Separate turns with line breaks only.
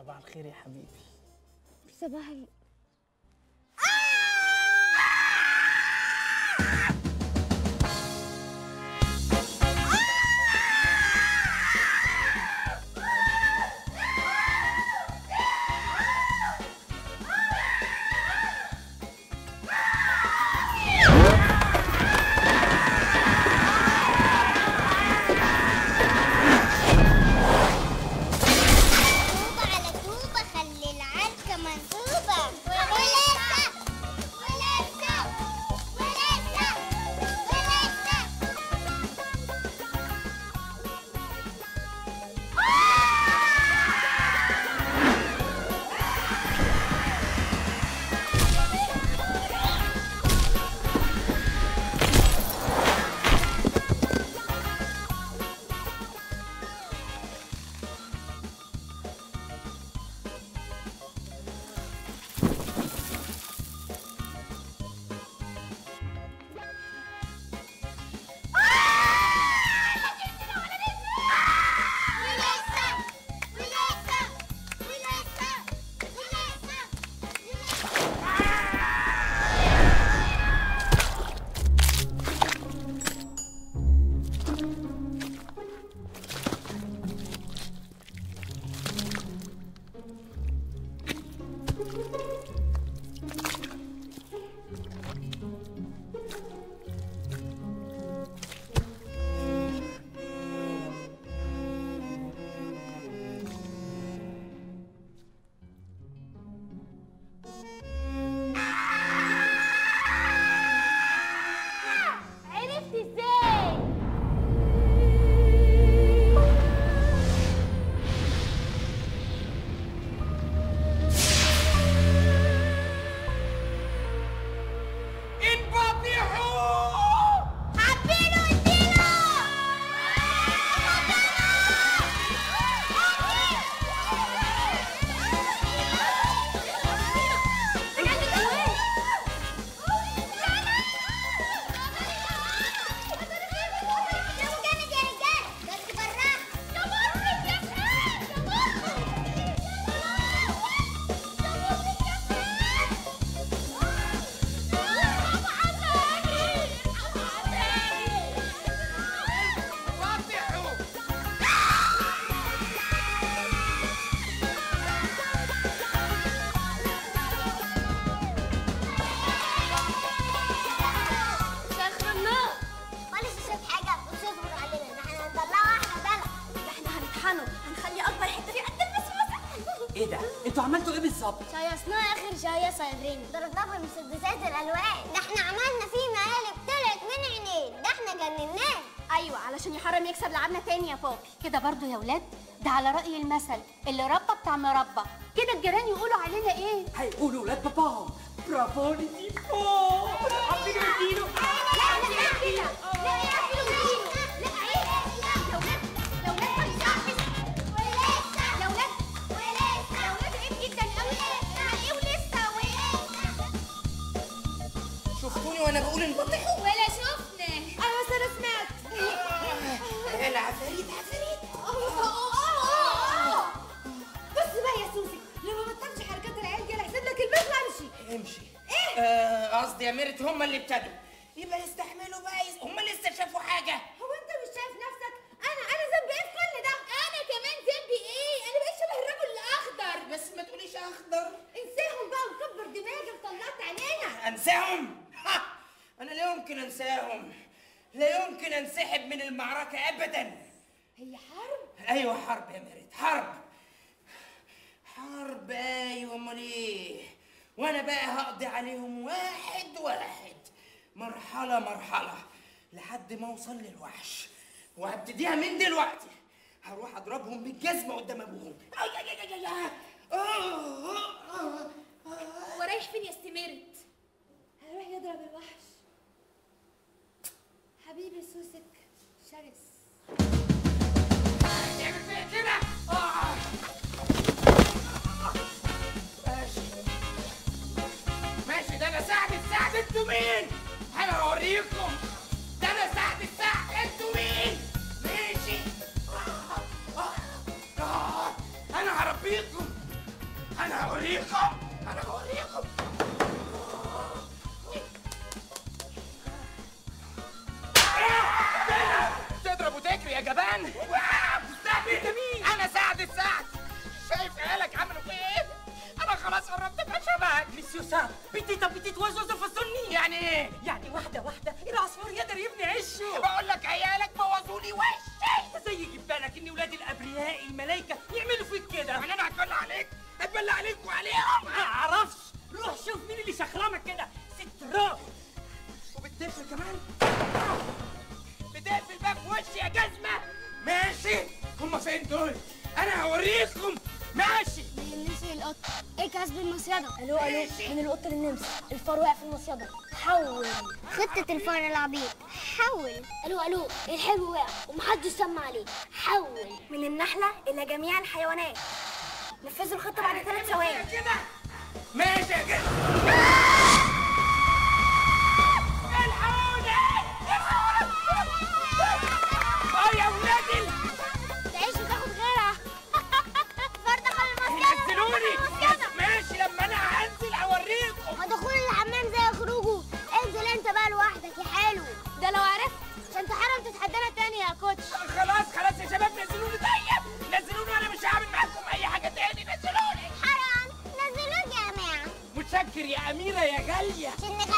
صباح الخير يا حبيبي
صباح ال...
طوبة على طوبة خلي العركة منصوبة ولسه ولسه ولسه ولسه ولسه ولسه ولسه ولسه
عرفت ازاي
انفضحوا
عبيله اديله
شغلناه
معلش شوف حاجة وتصبر علينا احنا هنطلعه احنا بلد
ده احنا هنطحنه هنخلي اكبر حته فيه قد البسبوسه
ايه ده انتوا عملتوا ايه بالظبط
شيصناه اخر شوية صايرين ضربناه بمسدسات الالوان ده احنا عملنا فيه مقالب طلعت من عينيه ده احنا جنناه
ايوه علشان يحرم يكسب لعبنا تاني يا بابي كده برضو يا ولاد ده على راي المثل اللي ربى بتاع مربى كده الجيران يقولوا علينا ايه
هيقولوا ولاد باباهم برافو لتيفو عبيله اديله شفتوني وانا بقول انفضحوا
ولا شفنا انا بس انا سمعت
العفاريت عفاريت
بص بقى يا سوسي لما ما بطلش حركات العيال دي انا هسيب لك البيت وامشي
امشي ايه آه، قصدي يا ميرت هم اللي ابتدوا يبقى يستحملوا بقى يس... هم لسه شافوا حاجه
هو انت مش شايف نفسك انا انا ذنبي ايه في كل ده انا كمان ذنبي ايه انا بقيت شبه الرجل الاخضر
بس ما تقوليش اخضر
انساهم بقى وكبر دماغك وطلعت عينينا
انساهم ها! انا لا يمكن انساهم لا يمكن انسحب من المعركه ابدا
هي حرب
ايوه حرب يا ميرت حرب حرب ايوه امال ايه وانا بقى هقضي عليهم واحد واحد مرحله مرحله لحد ما اوصل للوحش وهبتديها من دلوقتي هروح اضربهم بالجزمه قدام ابوهم أي أي أي أي أي. آه، آه، آه، آه.
ورايح فين يا استمرت هروح يضرب الوحش حبيبي سوسك شرس
تعمل فيا كده آه. ماشي ماشي ده انا سعد السعد انتوا مين؟ انا هوريكم ده انا سعد السعد انتوا مين؟ ماشي آه. آه. آه. انا هربيكم يعني ايه
يعني واحده واحده العصفور يقدر يبني عشه
بقول لك عيالك بوظوا لي وشي
زي يجي بالك ان ولاد الابرياء الملايكه يعملوا فيك كده
يعني انا هتبلى عليك هتبلى عليك وعليهم
ما اعرفش روح شوف مين اللي شخرمك كده ست راب
وبتقفل كمان بتقفل باب في وشي يا جزمة ماشي هما فين دول انا هوريكم ماشي
نسي القط ايه كسب المصيدة الو الو من القط للنمس الفار وقع في المصيدة حول خطة الفار العبيط حول الو الو الحلو وقع ومحدش سمع عليه حول من النحلة إلى جميع الحيوانات نفذوا الخطة بعد ثلاث ثواني
كده ماشي يا جزمة الحقوني اه يا ولادي
تعيش وتاخد غيرها الفار دخل المصيدة
نزلوني ماشي لما انا هنزل هوريكم
ما دخول الحمام زي خروجه انزل انت بقى لوحدك يا حلو ده لو عرفت عشان تحرم تتحدانا تاني يا كوتش
خلاص خلاص يا شباب نزلوني طيب نزلوني وانا مش هعمل معاكم اي حاجه تاني نزلوني
حرام نزلوك يا جماعة
متشكر يا اميره يا غاليه
عشان